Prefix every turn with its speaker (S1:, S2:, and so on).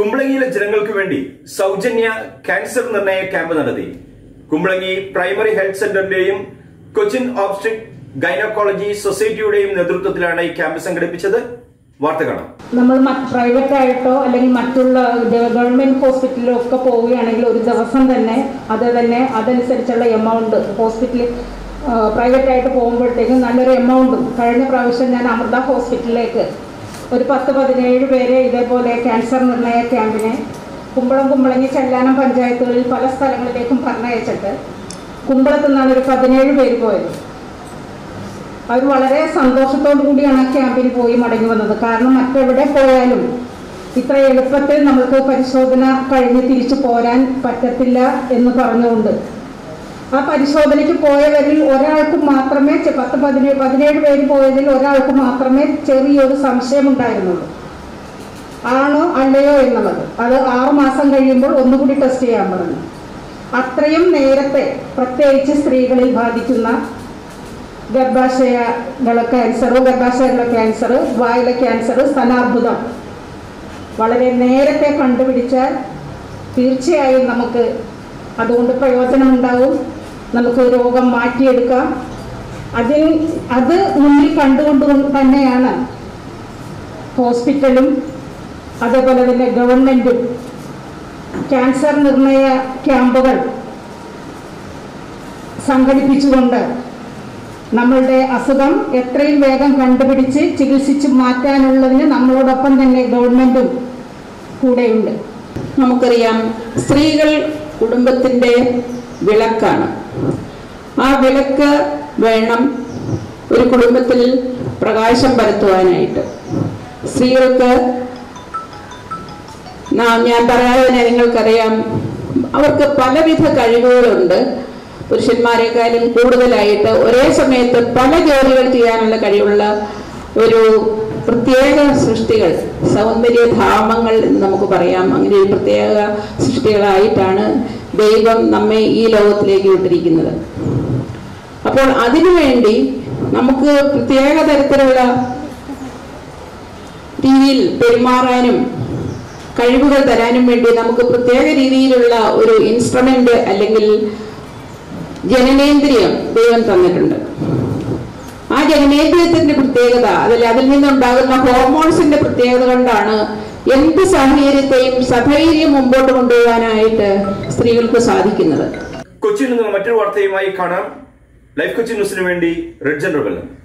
S1: കുമ്പളങ്ങിയിലെ ജനങ്ങൾക്ക് വേണ്ടി സൗജന്യ ക്യാൻസർ നിർണയ ക്യാമ്പ് നടത്തി കുമ്പളങ്ങി പ്രൈമറി ഹെൽത്ത് സെന്ററിന്റെയും കൊച്ചിൻ ഓബ്സ്ട്രിക് ഗൈനക്കോളജി സൊസൈറ്റിയുടെയും നേതൃത്വത്തിലാണ് ഈ ക്യാമ്പ് സംഘടിപ്പിച്ചത് വാർത്ത കാണാം
S2: നമ്മൾ പ്രൈവറ്റ് ആയിട്ടോ അല്ലെങ്കിൽ മറ്റുള്ള ഗവൺമെന്റ് ഹോസ്പിറ്റലിലോ ഒക്കെ പോവുകയാണെങ്കിൽ ഒരു ദിവസം തന്നെ അത് തന്നെ അതനുസരിച്ചുള്ള എമൗണ്ട് ഹോസ്പിറ്റലിൽ പ്രൈവറ്റ് ആയിട്ട് പോകുമ്പോഴത്തേക്കും നല്ലൊരു എമൗണ്ടും കഴിഞ്ഞ പ്രാവശ്യം ഞാൻ അമൃത ഹോസ്പിറ്റലിലേക്ക് ഒരു പത്ത് പതിനേഴ് പേരെ ഇതേപോലെ ക്യാൻസർ നിർണയ ക്യാമ്പിനെ കുമ്പളം കുമ്പളങ്ങി ചെല്ലാനം പഞ്ചായത്തുകളിൽ പല സ്ഥലങ്ങളിലേക്കും പറഞ്ഞയച്ചിട്ട് കുമ്പളത്തു നിന്നാണ് ഒരു പതിനേഴ് പേര് പോയത് അവർ വളരെ സന്തോഷത്തോടു കൂടിയാണ് ആ ക്യാമ്പിന് പോയി മടങ്ങി വന്നത് കാരണം മറ്റെവിടെ പോയാലും ഇത്ര എളുപ്പത്തിൽ നമുക്ക് പരിശോധന കഴിഞ്ഞ് തിരിച്ചു പോരാൻ പറ്റത്തില്ല എന്ന് പറഞ്ഞുകൊണ്ട് ആ പരിശോധനയ്ക്ക് പോയവരിൽ ഒരാൾക്ക് മാത്രമേ ചെ- പത്ത് പതിനേഴ് പതിനേഴ് പേര് പോയതിൽ ഒരാൾക്ക് മാത്രമേ ചെറിയൊരു സംശയം ഉണ്ടായിരുന്നുള്ളൂ ആണോ അല്ലയോ എന്നുള്ളത് അത് ആറു മാസം കഴിയുമ്പോൾ ഒന്നുകൂടി ടെസ്റ്റ് ചെയ്യാൻ പറഞ്ഞു അത്രയും നേരത്തെ പ്രത്യേകിച്ച് സ്ത്രീകളിൽ ബാധിക്കുന്ന ഗർഭാശയങ്ങളെ ക്യാൻസർ ഗർഭാശയങ്ങളെ ക്യാൻസർ വായിലെ ക്യാൻസർ സ്തനാർബുദം വളരെ നേരത്തെ കണ്ടുപിടിച്ചാൽ തീർച്ചയായും നമുക്ക് അതുകൊണ്ട് പ്രയോജനമുണ്ടാവും നമുക്ക് രോഗം മാറ്റിയെടുക്കാം അതിൽ അത് മുന്നിൽ കണ്ടുകൊണ്ട് തന്നെയാണ് ഹോസ്പിറ്റലും അതേപോലെ തന്നെ ഗവൺമെൻറ്റും ക്യാൻസർ നിർണയ ക്യാമ്പുകൾ സംഘടിപ്പിച്ചുകൊണ്ട് നമ്മളുടെ അസുഖം എത്രയും വേഗം കണ്ടുപിടിച്ച് ചികിത്സിച്ച് മാറ്റാനുള്ളതിന് നമ്മളോടൊപ്പം തന്നെ ഗവൺമെൻറ്റും കൂടെയുണ്ട്
S3: നമുക്കറിയാം സ്ത്രീകൾ കുടുംബത്തിൻ്റെ വിളക്കാണ് ആ വിളക്ക് വേണം ഒരു കുടുംബത്തിൽ പ്രകാശം പരത്തുവാനായിട്ട് സ്ത്രീകൾക്ക് നാം ഞാൻ പറയാതെ തന്നെ നിങ്ങൾക്കറിയാം അവർക്ക് പലവിധ കഴിവുകളുണ്ട് പുരുഷന്മാരെക്കാളും കൂടുതലായിട്ട് ഒരേ സമയത്ത് പല ജോലികൾ ചെയ്യാനുള്ള കഴിവുള്ള ഒരു പ്രത്യേക സൃഷ്ടികൾ സൗന്ദര്യധാമങ്ങൾ എന്ന് നമുക്ക് പറയാം അങ്ങനെ ഒരു പ്രത്യേക സൃഷ്ടികളായിട്ടാണ് ദൈവം നമ്മെ ഈ ലോകത്തിലേക്ക് വിട്ടിരിക്കുന്നത് അപ്പോൾ അതിനുവേണ്ടി നമുക്ക് പ്രത്യേക തരത്തിലുള്ള രീതിയിൽ പെരുമാറാനും കഴിവുകൾ തരാനും വേണ്ടി നമുക്ക് പ്രത്യേക രീതിയിലുള്ള ഒരു ഇൻസ്ട്രുമെന്റ് അല്ലെങ്കിൽ ജനനേന്ദ്രിയം ദൈവം തന്നിട്ടുണ്ട് ആ ജനനേന്ദ്രിയത്തിന്റെ പ്രത്യേകത അതിൽ അതിൽ നിന്നുണ്ടാകുന്ന ഹോർമോൺസിന്റെ പ്രത്യേകത കൊണ്ടാണ് എന്ത് സാഹചര്യത്തെയും സധൈര്യം മുമ്പോട്ട് കൊണ്ടുപോകാനായിട്ട് സ്ത്രീകൾക്ക് സാധിക്കുന്നത്
S1: കൊച്ചിയിൽ നിന്ന് മറ്റൊരു വാർത്തയുമായി കാണാം ലൈഫ് കൊച്ചി ന്യൂസിന് വേണ്ടി റിഡ്ജൻ റബലൻ